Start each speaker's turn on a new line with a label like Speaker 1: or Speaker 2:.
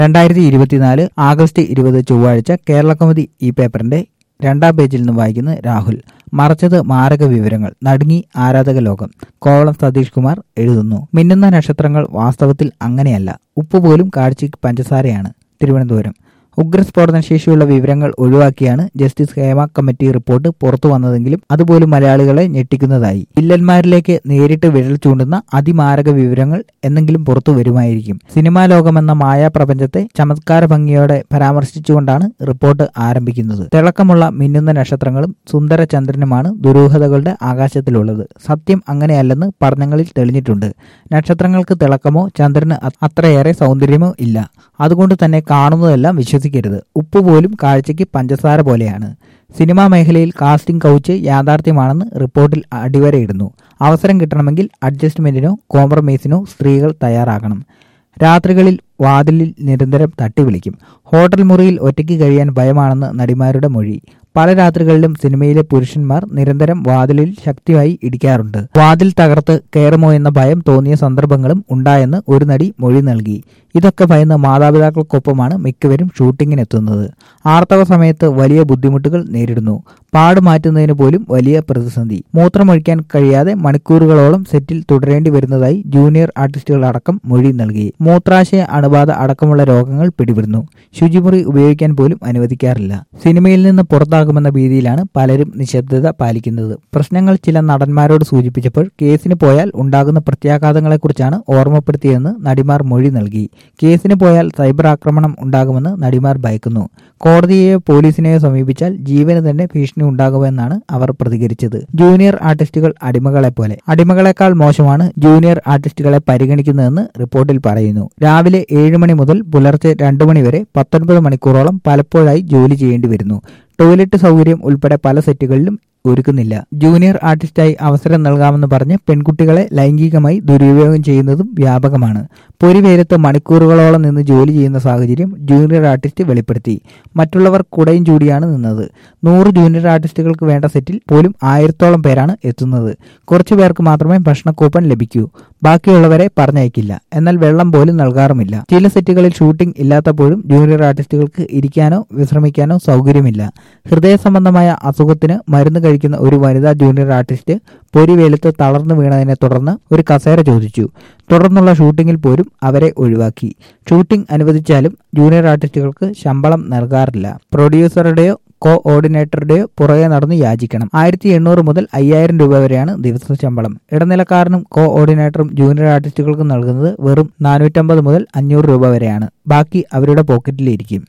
Speaker 1: രണ്ടായിരത്തി ഇരുപത്തിനാല് ആഗസ്റ്റ് ഇരുപത് ചൊവ്വാഴ്ച കേരള കൗമുദി ഈ പേപ്പറിന്റെ രണ്ടാം പേജിൽ നിന്ന് വായിക്കുന്നത് രാഹുൽ മറച്ചത് മാരക വിവരങ്ങൾ നടുങ്ങി ആരാധക ലോകം കോവളം സതീഷ് കുമാർ എഴുതുന്നു മിന്നുന്ന നക്ഷത്രങ്ങൾ വാസ്തവത്തിൽ അങ്ങനെയല്ല ഉപ്പ് പോലും കാഴ്ചയ്ക്ക് പഞ്ചസാരയാണ് തിരുവനന്തപുരം ഉഗ്രസ്ഫോടന ശേഷിയുള്ള വിവരങ്ങൾ ഒഴിവാക്കിയാണ് ജസ്റ്റിസ് ഹേമ കമ്മിറ്റി റിപ്പോർട്ട് പുറത്തു വന്നതെങ്കിലും അതുപോലും മലയാളികളെ ഞെട്ടിക്കുന്നതായി വില്ലന്മാരിലേക്ക് നേരിട്ട് വിരൽ ചൂണ്ടുന്ന അതിമാരക വിവരങ്ങൾ എന്നെങ്കിലും പുറത്തു വരുമായിരിക്കും സിനിമാ ലോകമെന്ന മായാപ്രപഞ്ചത്തെ ചമത്കാര ഭംഗിയോടെ പരാമർശിച്ചുകൊണ്ടാണ് റിപ്പോർട്ട് ആരംഭിക്കുന്നത് തിളക്കമുള്ള മിന്നുന്ന നക്ഷത്രങ്ങളും സുന്ദര ചന്ദ്രനുമാണ് ദുരൂഹതകളുടെ ആകാശത്തിലുള്ളത് സത്യം അങ്ങനെയല്ലെന്ന് പഠനങ്ങളിൽ തെളിഞ്ഞിട്ടുണ്ട് നക്ഷത്രങ്ങൾക്ക് തിളക്കമോ ചന്ദ്രന് അ- അത്രയേറെ സൗന്ദര്യമോ ഇല്ല അതുകൊണ്ട് തന്നെ കാണുന്നതെല്ലാം വിശ്വസിക്കരുത് ഉപ്പ് പോലും കാഴ്ചയ്ക്ക് പഞ്ചസാര പോലെയാണ് സിനിമാ മേഖലയിൽ കാസ്റ്റിംഗ് കൗച്ച് യാഥാർത്ഥ്യമാണെന്ന് റിപ്പോർട്ടിൽ അടിവരയിടുന്നു അവസരം കിട്ടണമെങ്കിൽ അഡ്ജസ്റ്റ്മെന്റിനോ കോംപ്രമൈസിനോ സ്ത്രീകൾ തയ്യാറാകണം രാത്രികളിൽ വാതിലിൽ നിരന്തരം തട്ടി വിളിക്കും ഹോട്ടൽ മുറിയിൽ ഒറ്റയ്ക്ക് കഴിയാൻ ഭയമാണെന്ന് നടിമാരുടെ മൊഴി പല രാത്രികളിലും സിനിമയിലെ പുരുഷന്മാർ നിരന്തരം വാതിലിൽ ശക്തിയായി ഇടിക്കാറുണ്ട് വാതിൽ തകർത്ത് കയറുമോ എന്ന ഭയം തോന്നിയ സന്ദർഭങ്ങളും ഉണ്ടായെന്ന് ഒരു നടി മൊഴി നൽകി ഇതൊക്കെ ഭയന്ന് മാതാപിതാക്കൾക്കൊപ്പമാണ് മിക്കവരും ഷൂട്ടിങ്ങിനെത്തുന്നത് ആർത്തവ സമയത്ത് വലിയ ബുദ്ധിമുട്ടുകൾ നേരിടുന്നു പാട് മാറ്റുന്നതിന് പോലും വലിയ പ്രതിസന്ധി മൂത്രമൊഴിക്കാൻ കഴിയാതെ മണിക്കൂറുകളോളം സെറ്റിൽ തുടരേണ്ടി വരുന്നതായി ജൂനിയർ ആർട്ടിസ്റ്റുകൾ അടക്കം മൊഴി നൽകി മൂത്രാശയ അണുബാധ അടക്കമുള്ള രോഗങ്ങൾ പിടിപെടുന്നു ശുചിമുറി ഉപയോഗിക്കാൻ പോലും അനുവദിക്കാറില്ല സിനിമയിൽ നിന്ന് പുറത്താകുമെന്ന ഭീതിയിലാണ് പലരും നിശബ്ദത പാലിക്കുന്നത് പ്രശ്നങ്ങൾ ചില നടന്മാരോട് സൂചിപ്പിച്ചപ്പോൾ കേസിന് പോയാൽ ഉണ്ടാകുന്ന പ്രത്യാഘാതങ്ങളെക്കുറിച്ചാണ് ഓർമ്മപ്പെടുത്തിയതെന്ന് നടിമാർ മൊഴി നൽകി കേസിന് പോയാൽ സൈബർ ആക്രമണം ഉണ്ടാകുമെന്ന് നടിമാർ ഭയക്കുന്നു കോടതിയെയോ പോലീസിനെയോ സമീപിച്ചാൽ ജീവന് തന്നെ ഭീഷണി ഉണ്ടാകുമെന്നാണ് അവർ പ്രതികരിച്ചത് ജൂനിയർ ആർട്ടിസ്റ്റുകൾ അടിമകളെ പോലെ അടിമകളെക്കാൾ മോശമാണ് ജൂനിയർ ആർട്ടിസ്റ്റുകളെ പരിഗണിക്കുന്നതെന്ന് റിപ്പോർട്ടിൽ പറയുന്നു രാവിലെ ഏഴ് മണി മുതൽ പുലർച്ചെ രണ്ടു മണി വരെ പത്തൊൻപത് മണിക്കൂറോളം പലപ്പോഴായി ജോലി ചെയ്യേണ്ടി വരുന്നു ടോയ്ലറ്റ് സൗകര്യം ഉൾപ്പെടെ പല സെറ്റുകളിലും ഒരുക്കുന്നില്ല ജൂനിയർ ആർട്ടിസ്റ്റായി അവസരം നൽകാമെന്ന് പറഞ്ഞ് പെൺകുട്ടികളെ ലൈംഗികമായി ദുരുപയോഗം ചെയ്യുന്നതും വ്യാപകമാണ് പൊരിവേരത്ത് മണിക്കൂറുകളോളം നിന്ന് ജോലി ചെയ്യുന്ന സാഹചര്യം ജൂനിയർ ആർട്ടിസ്റ്റ് വെളിപ്പെടുത്തി മറ്റുള്ളവർ കുടയും ചൂടിയാണ് നിന്നത് നൂറ് ജൂനിയർ ആർട്ടിസ്റ്റുകൾക്ക് വേണ്ട സെറ്റിൽ പോലും ആയിരത്തോളം പേരാണ് എത്തുന്നത് കുറച്ചു പേർക്ക് മാത്രമേ ഭക്ഷണ കൂപ്പൺ ലഭിക്കൂ ബാക്കിയുള്ളവരെ പറഞ്ഞയക്കില്ല എന്നാൽ വെള്ളം പോലും നൽകാറുമില്ല ചില സെറ്റുകളിൽ ഷൂട്ടിംഗ് ഇല്ലാത്തപ്പോഴും ജൂനിയർ ആർട്ടിസ്റ്റുകൾക്ക് ഇരിക്കാനോ വിശ്രമിക്കാനോ സൗകര്യമില്ല ഹൃദയ സംബന്ധമായ അസുഖത്തിന് മരുന്ന് കഴിക്കുന്ന ഒരു വനിതാ ജൂനിയർ ആർട്ടിസ്റ്റ് പൊരിവേലത്ത് തളർന്നു വീണതിനെ തുടർന്ന് ഒരു കസേര ചോദിച്ചു തുടർന്നുള്ള ഷൂട്ടിങ്ങിൽ പോലും അവരെ ഒഴിവാക്കി ഷൂട്ടിംഗ് അനുവദിച്ചാലും ജൂനിയർ ആർട്ടിസ്റ്റുകൾക്ക് ശമ്പളം നൽകാറില്ല പ്രൊഡ്യൂസറുടെയോ കോ ഓർഡിനേറ്ററുടെയോ പുറകെ നടന്ന് യാചിക്കണം ആയിരത്തി എണ്ണൂറ് മുതൽ അയ്യായിരം രൂപ വരെയാണ് ദിവസ ശമ്പളം ഇടനിലക്കാരനും കോ ഓർഡിനേറ്ററും ജൂനിയർ ആർട്ടിസ്റ്റുകൾക്കും നൽകുന്നത് വെറും നാനൂറ്റമ്പത് മുതൽ അഞ്ഞൂറ് രൂപ വരെയാണ് ബാക്കി അവരുടെ പോക്കറ്റിലിരിക്കും